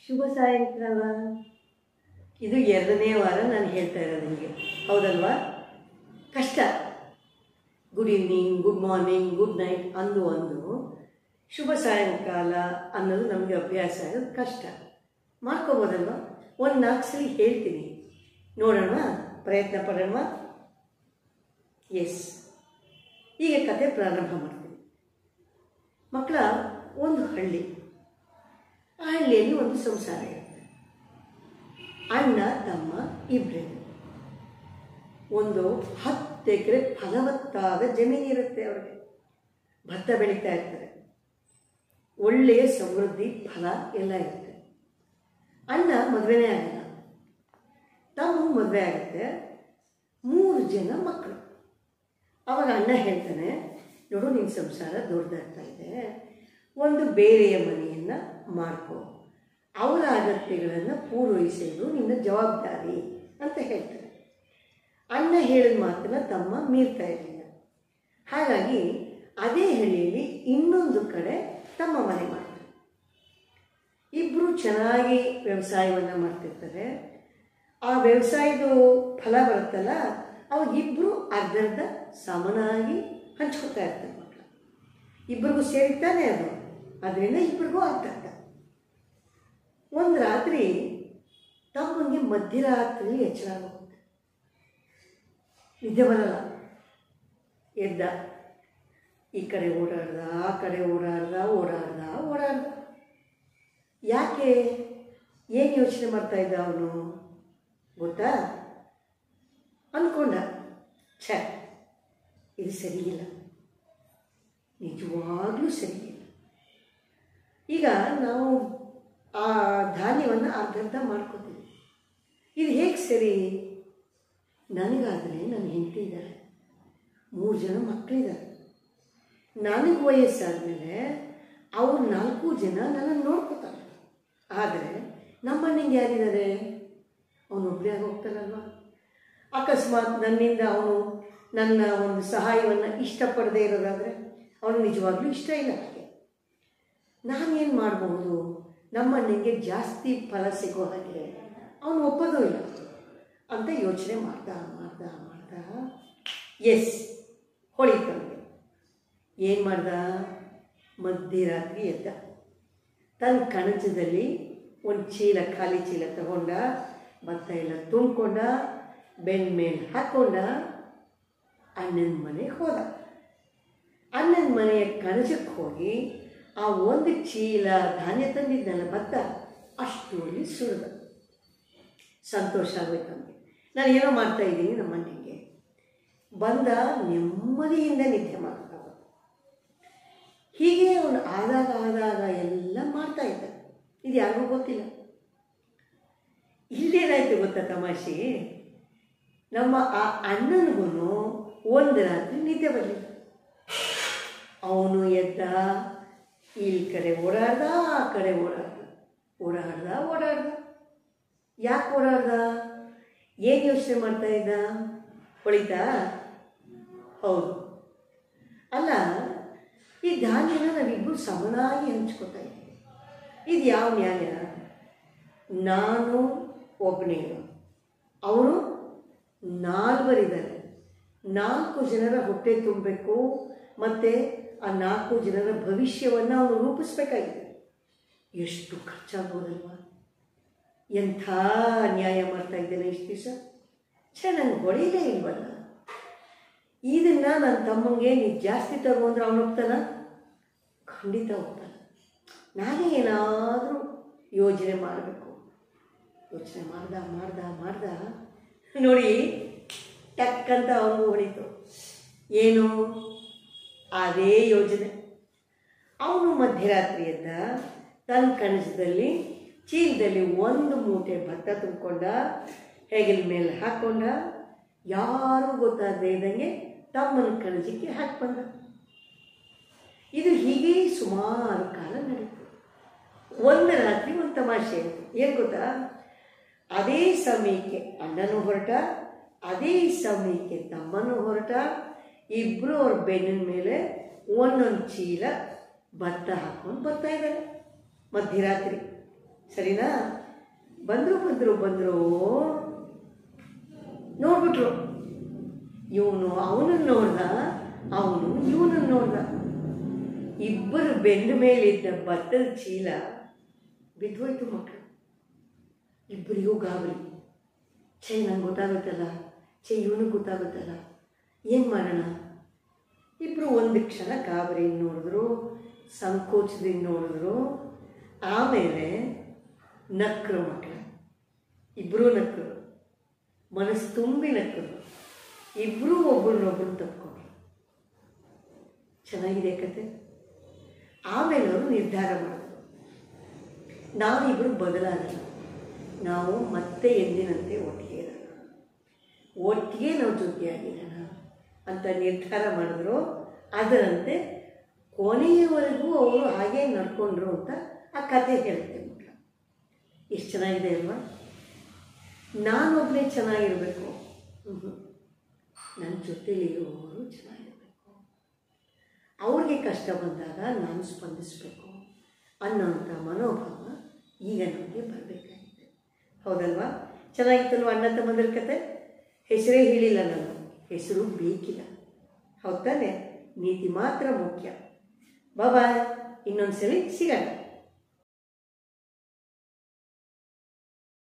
ಶುಭ ಸಾಯಂಕಾಲ ಇದು ಎರಡನೇ ವಾರ ನಾನು ಹೇಳ್ತಾ ಇರೋದು ನಿಮಗೆ ಹೌದಲ್ವಾ ಕಷ್ಟ good evening good morning good night ಅಂದು ಒಂದು ಶುಭ ಸಾಯಂಕಾಲ ಅನ್ನೋದು ನಮಗೆ ಅಭ್ಯಾಸ ಆಗೋದು ಕಷ್ಟ ಮಾಡ್ಕೋಬೋದಲ್ವಾ ಒಂದು ನಾಲ್ಕು ಸಲ ಹೇಳ್ತೀನಿ ನೋಡೋಣ ಪ್ರಯತ್ನ ಪಡೋಣ ಎಸ್ ಈಗ ಕತೆ ಪ್ರಾರಂಭ ಮಾಡ್ತೀನಿ ಮಕ್ಕಳ ಒಂದು ಹಳ್ಳಿ ಆ ಹಳ್ಳಿಯಲ್ಲಿ ಒಂದು ಸಂಸಾರ ಇರುತ್ತೆ ಅಣ್ಣ ತಮ್ಮ ಇಬ್ಬರೇ ಒಂದು ಹತ್ತು ಎಕರೆ ಫಲವತ್ತಾದ ಜಮೀನಿರುತ್ತೆ ಅವ್ರಿಗೆ ಭತ್ತ ಬೆಳೀತಾ ಇರ್ತಾರೆ ಒಳ್ಳೆಯ ಸಮೃದ್ಧಿ ಫಲ ಎಲ್ಲ ಇರುತ್ತೆ ಅಣ್ಣ ಮದುವೆನೇ ಆಗಲ್ಲ ತಮ್ಮ ಮದುವೆ ಆಗುತ್ತೆ ಮೂರು ಜನ ಮಕ್ಕಳು ಅವಾಗ ಅಣ್ಣ ಹೇಳ್ತಾನೆ ನೋಡು ನಿನ್ನ ಸಂಸಾರ ದೊಡ್ಡದಾಗ್ತಾ ಇದೆ ಒಂದು ಬೇರೆಯ ಮನೆಯನ್ನು ಮಾಡ್ಕೋ ಅವರ ಅಗತ್ಯಗಳನ್ನು ಪೂರೈಸೋದು ನಿನ್ನ ಜವಾಬ್ದಾರಿ ಅಂತ ಹೇಳ್ತಾರೆ ಅಣ್ಣ ಹೇಳಿದ ಮಾತನ್ನ ತಮ್ಮ ಮೀರ್ತಾ ಇರಲಿಲ್ಲ ಹಾಗಾಗಿ ಅದೇ ಹಳ್ಳಿಯಲ್ಲಿ ಇನ್ನೊಂದು ಕಡೆ ತಮ್ಮ ಮನೆ ಮಾಡ್ತಾರೆ ಇಬ್ಬರು ಚೆನ್ನಾಗಿ ವ್ಯವಸಾಯವನ್ನು ಮಾಡ್ತಿರ್ತಾರೆ ಆ ವ್ಯವಸಾಯದ ಫಲ ಬರುತ್ತಲ್ಲ ಅವಾಗ ಇಬ್ಬರು ಅರ್ಧರ್ಧ ಸಮನಾಗಿ ಹಂಚ್ಕೊತಾ ಇರ್ತಾರೆ ಮಕ್ಕಳು ಇಬ್ಬರಿಗೂ ಸೇರಿತಾನೆ ಅದು ಅದರಿಂದ ಇಬ್ಬರಿಗೂ ಅರ್ಧ ಅರ್ಧ ಒಂದು ರಾತ್ರಿ ತಮ್ಮನಿಗೆ ಮಧ್ಯರಾತ್ರಿ ಎಚ್ಚರ ಆಗೋಗುತ್ತೆ ನಿದ್ದೆ ಬರಲ್ಲ ಎದ್ದ ಈ ಕಡೆ ಓಡಾಡ್ದ ಆ ಕಡೆ ಓಡಾಡ್ದ ಓಡಾಡ್ದ ಓಡಾಡ್ದ ಯಾಕೆ ಏನು ಯೋಚನೆ ಮಾಡ್ತಾ ಇದ್ದ ಅವನು ಗೊತ್ತಾ ಅಂದ್ಕೊಂಡ ಛ ಇದು ಸರಿಯಿಲ್ಲ ನಿಜವಾಗ್ಲೂ ಸರಿಯಿಲ್ಲ ಈಗ ನಾವು ಆ ಧಾನ್ಯವನ್ನು ಅರ್ಧರ್ಧ ಮಾಡ್ಕೋತೀವಿ ಇದು ಹೇಗೆ ಸರಿ ನನಗಾದರೆ ನನ್ನ ಹೆಂಡತಿ ಇದ್ದಾರೆ ಮೂರು ಜನ ಮಕ್ಕಳಿದ್ದಾರೆ ನನಗೆ ವಯಸ್ಸಾದಮೇಲೆ ಅವ್ರು ನಾಲ್ಕು ಜನ ನನ್ನನ್ನು ನೋಡ್ಕೋತಾರೆ ಆದರೆ ನಮ್ಮಣ್ಣಿಗೆ ಯಾರಿದ್ದಾರೆ ಅವನೊಬ್ಬರೇ ಹೋಗ್ತಾನಲ್ವ ಅಕಸ್ಮಾತ್ ನನ್ನಿಂದ ಅವನು ನನ್ನ ಒಂದು ಸಹಾಯವನ್ನು ಇಷ್ಟಪಡದೇ ಇರೋದಾದರೆ ಅವನು ನಿಜವಾಗ್ಲೂ ಇಷ್ಟ ಇಲ್ಲ ಹಾಗೆ ನಾನೇನು ಮಾಡಬಹುದು ನಮ್ಮಣ್ಣಿಗೆ ಜಾಸ್ತಿ ಫಲ ಸಿಗೋ ಹಾಗೆ ಅವನು ಒಪ್ಪೋದೂ ಇಲ್ಲ ಅಂತ ಯೋಚನೆ ಮಾಡ್ತಾ ಮಾಡ್ತಾ ಮಾಡ್ತಾ ಎಸ್ ಹೊಳಿತು ಅವನಿಗೆ ಏನು ಮಾಡ್ದ ಮಧ್ಯರಾತ್ರಿ ಎದ್ದ ತನ್ನ ಕಣಜದಲ್ಲಿ ಒಂದು ಚೀಲ ಖಾಲಿ ಚೀಲ ತಗೊಂಡ ಭತ್ತ ಎಲ್ಲ ತುಂಬಿಕೊಂಡ ಬೆನ್ನ ಮೇಲೆ ಹಾಕ್ಕೊಂಡ ಅಣ್ಣನ ಮನೆಗೆ ಹೋದ ಅಣ್ಣನ ಮನೆಯ ಕಣಜಕ್ಕೆ ಹೋಗಿ ಆ ಒಂದು ಚೀಲ ಧಾನ್ಯ ತಂದಿದ್ದಲ್ಲ ಭತ್ತ ಅಷ್ಟರಲ್ಲಿ ಸುರಿದ ಸಂತೋಷ ಆಗೋಯ್ತು ಅವನಿಗೆ ನಾನು ಏನೋ ಮಾಡ್ತಾ ಇದ್ದೀನಿ ನಮ್ಮ ಅಣ್ಣನಿಗೆ ಬಂದ ನೆಮ್ಮದಿಯಿಂದ ನಿದ್ದೆ ಮಾಡ್ತಾ ಹೀಗೆ ಅವನು ಆದಾಗ ಆದಾಗ ಎಲ್ಲ ಮಾಡ್ತಾ ಇದ್ದ ಇದು ಯಾರಿಗೂ ಗೊತ್ತಿಲ್ಲ ಇಲ್ಲೇನಾಯ್ತು ಗೊತ್ತಾ ತಮಾಷೆ ನಮ್ಮ ಆ ಅಣ್ಣನಿಗೂ ಒಂದು ರಾತ್ರಿ ನಿದ್ದೆ ಬರಲಿಲ್ಲ ಅವನು ಎದ್ದ ಈ ಕಡೆ ಓಡಾಡ್ದ ಆ ಕಡೆ ಓಡಾಡ್ದ ಓಡಾಡ್ದ ಓಡಾಡ್ದ ಯಾಕೆ ಓಡಾಡ್ದ ಏನು ಯೋಚನೆ ಮಾಡ್ತಾ ಇದ್ದ ಹೊಳಿತಾ ಹೌದು ಅಲ್ಲ ಈ ಧಾನ್ಯನ ನಾವಿಬ್ಬರು ಸಮನಾಗಿ ಹಂಚ್ಕೊತಾ ಇದ್ದೀವಿ ಇದು ಯಾವ ನ್ಯಾಯ ನಾನು ಒಬ್ಬನೇ ಅವರು ನಾಲ್ವರಿದ್ದಾರೆ ನಾಲ್ಕು ಜನರ ಹೊಟ್ಟೆ ತುಂಬಬೇಕು ಮತ್ತು ಆ ನಾಲ್ಕು ಜನರ ಭವಿಷ್ಯವನ್ನು ಅವನು ರೂಪಿಸ್ಬೇಕಾಗಿದೆ ಎಷ್ಟು ಖರ್ಚಾಗ್ಬೋದಲ್ವಾ ಎಂಥ ನ್ಯಾಯ ಮಾಡ್ತಾ ಇದ್ದೇನೆ ಇಷ್ಟು ದಿವಸ ಛೇ ನನಗೆ ಹೊಡೆಯಲೇ ಇಲ್ವಲ್ಲ ಇದನ್ನು ನನ್ನ ತಮ್ಮಂಗೆ ನೀನು ಜಾಸ್ತಿ ತಗೋ ಅಂದ್ರೆ ಅವನು ಹೋಗ್ತಾನ ಖಂಡಿತ ಹೋಗ್ತಾನೆ ನಾನೇ ಏನಾದರೂ ಯೋಜನೆ ಮಾಡಬೇಕು ಯೋಚನೆ ಮಾಡ್ದ ಮಾಡ್ದ ಮಾಡ್ದ ನೋಡಿ ಟಕ್ಕಂತ ಅವನು ಹೊಡಿತು ಏನು ಅದೇ ಯೋಜನೆ ಅವನು ಮಧ್ಯರಾತ್ರಿ ಎದ್ದ ತನ್ನ ಕನಸದಲ್ಲಿ ಚೀಲದಲ್ಲಿ ಒಂದು ಮೂಟೆ ಭತ್ತ ತುಂಬಿಕೊಂಡ ಹೆಗಲ ಮೇಲೆ ಹಾಕ್ಕೊಂಡ ಯಾರೂ ಗೊತ್ತಾಗದೇ ಇದ್ದಂಗೆ ತಮ್ಮನ ಕಣಜಕ್ಕೆ ಹಾಕಿ ಬಂದ ಇದು ಹೀಗೆ ಸುಮಾರು ಕಾಲ ನಡೀತು ಒಂದು ರಾತ್ರಿ ಒಂದು ತಮಾಷೆ ಆಯಿತು ಏನು ಗೊತ್ತಾ ಅದೇ ಸಮಯಕ್ಕೆ ಅಣ್ಣನೂ ಹೊರಟ ಅದೇ ಸಮಯಕ್ಕೆ ತಮ್ಮನೂ ಹೊರಟ ಇಬ್ಬರು ಅವ್ರ ಬೆನ್ನಿನ ಮೇಲೆ ಒಂದೊಂದು ಚೀಲ ಭತ್ತ ಹಾಕ್ಕೊಂಡು ಬರ್ತಾ ಇದ್ದಾರೆ ಮಧ್ಯರಾತ್ರಿ ಸರಿನಾ ಬಂದರು ಬಂದರು ಬಂದರು ನೋಡ್ಬಿಟ್ರು ಇವನು ಅವನನ್ನು ನೋಡ್ದ ಅವನು ಇವನನ್ನು ನೋಡ್ದ ಇಬ್ಬರು ಬೆಂಡ ಮೇಲಿದ್ದ ಭತ್ತದ ಚೀಲ ಬಿದ್ದೋಯ್ತು ಮಕ್ಕಳು ಇಬ್ಬರಿಗೂ ಗಾಬರಿ ಛೇ ನಂಗೆ ಗೊತ್ತಾಗುತ್ತಲ್ಲ ಛೇ ಇವನಿಗೆ ಗೊತ್ತಾಗುತ್ತಲ್ಲ ಏನು ಮಾಡೋಣ ಇಬ್ಬರು ಒಂದು ಕ್ಷಣ ಗಾಬರಿ ನೋಡಿದ್ರು ಸಂಕೋಚದಿಂದ ನೋಡಿದ್ರು ಆಮೇಲೆ ನಕ್ಕರು ಮಕ್ಕಳು ಇಬ್ಬರೂ ನಕ್ಕರು ಮನಸ್ಸು ತುಂಬಿ ನಕ್ಕರು ಇಬ್ಬರೂ ಒಬ್ಬರನ್ನೊಬ್ಬರು ತಪ್ಕೊಂಡ್ರು ಚೆನ್ನಾಗಿದೆ ಕತೆ ಆಮೇಲೆ ಅವರು ನಿರ್ಧಾರ ಮಾಡಿದ್ರು ನಾವಿಬ್ಬರು ಬದಲಾಗೋಣ ನಾವು ಮತ್ತೆ ಎಂದಿನಂತೆ ಒಟ್ಟಿಗೆ ಇರೋಣ ಒಟ್ಟಿಗೆ ನಾವು ಜೊತೆಯಾಗಿರೋಣ ಅಂತ ನಿರ್ಧಾರ ಮಾಡಿದ್ರು ಅದರಂತೆ ಕೊನೆಯವರೆಗೂ ಅವರು ಹಾಗೆ ನಡ್ಕೊಂಡ್ರು ಅಂತ ಆ ಕತೆ ಹೇಳುತ್ತೆ ಮಕ್ಕಳು ಎಷ್ಟು ಚೆನ್ನಾಗಿದೆ ಅಲ್ವಾ ನಾನೊಬ್ಬನೇ ಚೆನ್ನಾಗಿರಬೇಕು ನನ್ನ ಜೊತೆಲಿರುವವರು ಚೆನ್ನಾಗಿರಬೇಕು ಅವ್ರಿಗೆ ಕಷ್ಟ ಬಂದಾಗ ನಾನು ಸ್ಪಂದಿಸಬೇಕು ಅನ್ನೋಂಥ ಮನೋಭಾವ ಈಗ ನಮಗೆ ಬರಬೇಕಾಗಿದೆ ಹೌದಲ್ವಾ ಚೆನ್ನಾಗಿತ್ತಲ್ವ ಅಣ್ಣ ತಮ್ಮಂದ್ರ ಕತೆ ಹೆಸರೇ ಹೇಳಿಲ್ಲ ನಾನು ಹೆಸರು ಬೇಕಿಲ್ಲ ಹೌದ್ ತಾನೆ ನೀತಿ ಮಾತ್ರ ಮುಖ್ಯ ಬಾಬಾ ಇನ್ನೊಂದ್ಸಲಿ ಸಿಗೋಣ